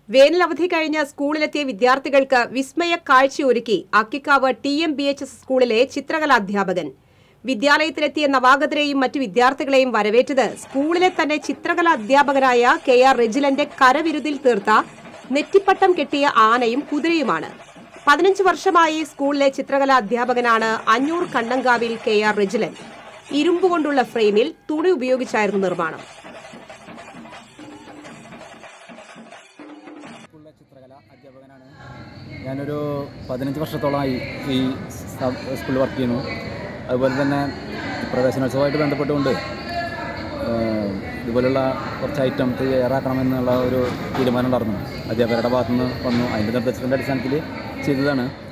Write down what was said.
വേനലവധി കഴിഞ്ഞ് സ്കൂളിലെത്തിയ വിദ്യാർത്ഥികൾക്ക് വിസ്മയ കാഴ്ചയൊരുക്കി Akkikkavu T M B H S സ്കൂളിലെ ചിത്രകലാ അധ്യാപകൻ വിദ്യാലയത്തിലെത്തിയ നവാഗതരെയും മറ്റു വിദ്യാർത്ഥികളെയും വരവേറ്റത് സ്കൂളിലെ തന്നെ ചിത്രകലാ അധ്യാപകനായ കെ ആർ റെജിലന്റെ കരവിരുതിൽ തീർത്ത നെറ്റിപ്പട്ടം കെട്ടിയ ആനയും കുതിരയുമാണ് പതിനഞ്ച് വർഷമായി സ്കൂളിലെ ചിത്രകലാ അധ്യാപകനാണ് അഞ്ഞൂർ കണ്ണങ്കാവിൽ കെ ആർ റെജിലൻ ഇരുമ്പുകൊണ്ടുള്ള ഫ്രെയിമിൽ തുണി ഉപയോഗിച്ചായിരുന്നു നിർമ്മാണം സ്കൂളിലെ ചിത്രകല അധ്യാപകനാണ് ഞാനൊരു പതിനഞ്ച് വർഷത്തോളമായി ഈ സ്ഥാ- സ്കൂളിൽ വർക്ക് ചെയ്യുന്നു അതുപോലെ തന്നെ പ്രവേശനോത്സവമായിട്ട് ബന്ധപ്പെട്ടുകൊണ്ട് ഏഹ്, ഇതുപോലുള്ള കുറച്ച് ഐറ്റം തയ്യാറാക്കണമെന്നുള്ള ഒരു തീരുമാനം ഉണ്ടായിരുന്നു അധ്യാപകരുടെ ഭാഗത്തുനിന്ന് വന്നു അതിൻ്റെ നിർദ്ദേശത്തിൻ്റെ അടിസ്ഥാനത്തിൽ ചെയ്തതാണ്